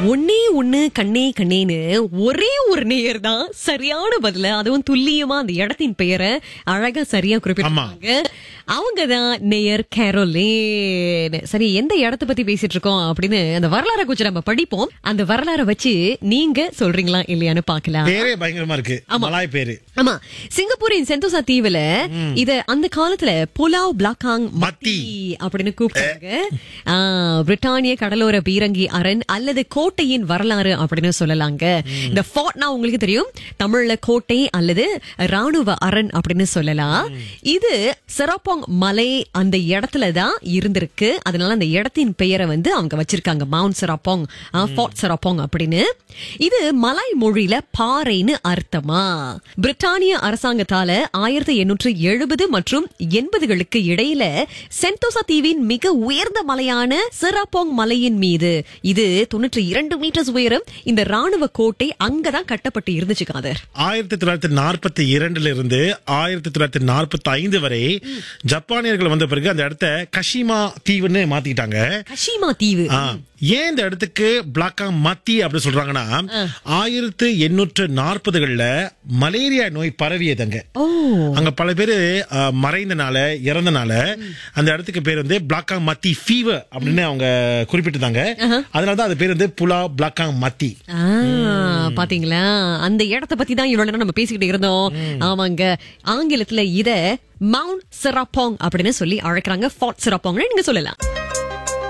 ஒன்னே ஒண்ணு கண்ணே கண்ணேன்னு ஒரே ஒரு நேயர் தான் சரியான பதில அதுவும் துல்லியமா அந்த இடத்தின் பெயரை அழகா சரியா குறிப்பிட்டாங்க அவங்க தான் நேயர் கேரோலின் சரி எந்த இடத்த பத்தி பேசிட்டு இருக்கோம் அப்படின்னு அந்த வரலாறை கொஞ்சம் நம்ம படிப்போம் அந்த வரலாறை வச்சு நீங்க சொல்றீங்களா இல்லையான்னு பாக்கலாம் பேரே பயங்கரமா இருக்கு மலாய் பேரு ஆமா சிங்கப்பூரின் செந்தோசா தீவுல இத அந்த காலத்துல புலாவ் பிளாக்காங் மத்தி அப்படின்னு கூப்பிட்டாங்க ஆ, பிரிட்டானிய கடலோர பீரங்கி அரண் அல்லது கோட்டையின் வரலாறு அப்படின்னு சொல்லலாங்க இந்த ஃபோர்ட்னா உங்களுக்கு தெரியும் தமிழ்ல கோட்டை அல்லது ராணுவ அரண் அப்படின்னு சொல்லலாம் இது செராப்பாங் மலை அந்த இடத்துல தான் இருந்திருக்கு அதனால அந்த இடத்தின் பெயரை வந்து அவங்க வச்சிருக்காங்க மவுண்ட் செராப்பாங் ஃபோர்ட் செராப்பாங் அப்படின்னு இது மலாய் மொழியில பாறைன்னு அர்த்தமா பிரிட்டானிய அரசாங்கத்தால ஆயிரத்தி எண்ணூற்று எழுபது மற்றும் எண்பதுகளுக்கு இடையில சென்டோசா தீவின் மிக உயர்ந்த மலையான செராப்பாங் மலையின் மீது இது தொண்ணூற்றி இரண்டு மீட்டர்ஸ் உயரம் இந்த ராணுவ கோட்டை அங்கதான் கட்டப்பட்டு இருந்துச்சு காதர் ஆயிரத்தி தொள்ளாயிரத்தி நாற்பத்தி இரண்டுல இருந்து ஆயிரத்தி தொள்ளாயிரத்தி நாற்பத்தி ஐந்து வரை ஜப்பானியர்கள் வந்த பிறகு அந்த இடத்த கஷிமா தீவுன்னு மாத்திக்கிட்டாங்க கஷிமா தீவு ஆ, ஏன் இந்த இடத்துக்கு பிளாக்கா மத்தி அப்படி சொல்றாங்கன்னா ஆயிரத்து எண்ணூற்று நாற்பதுகள்ல மலேரியா நோய் பரவியதுங்க ஓ அங்க பல பேரு ஆ, மறைந்தனால இறந்தனால அந்த இடத்துக்கு பேர் வந்து பிளாக்கா மத்தி ஃபீவர் அப்படின்னு அவங்க குறிப்பிட்டிருந்தாங்க அதனாலதான் அது பேர் வந்து புலா பிளாக்கா மத்தி ஆ, பாத்தீங்களா அந்த இடத்த பத்தி தான் இவ்வளவு நேரம் நம்ம பேசிக்கிட்டு இருந்தோம் ஆமாங்க ஆங்கிலத்துல இத மவுண்ட் செராப்பாங் அப்படின்னு சொல்லி அழைக்கிறாங்க ஃபார்ட் செராப்பாங்னு நீங்க சொல்லலாம்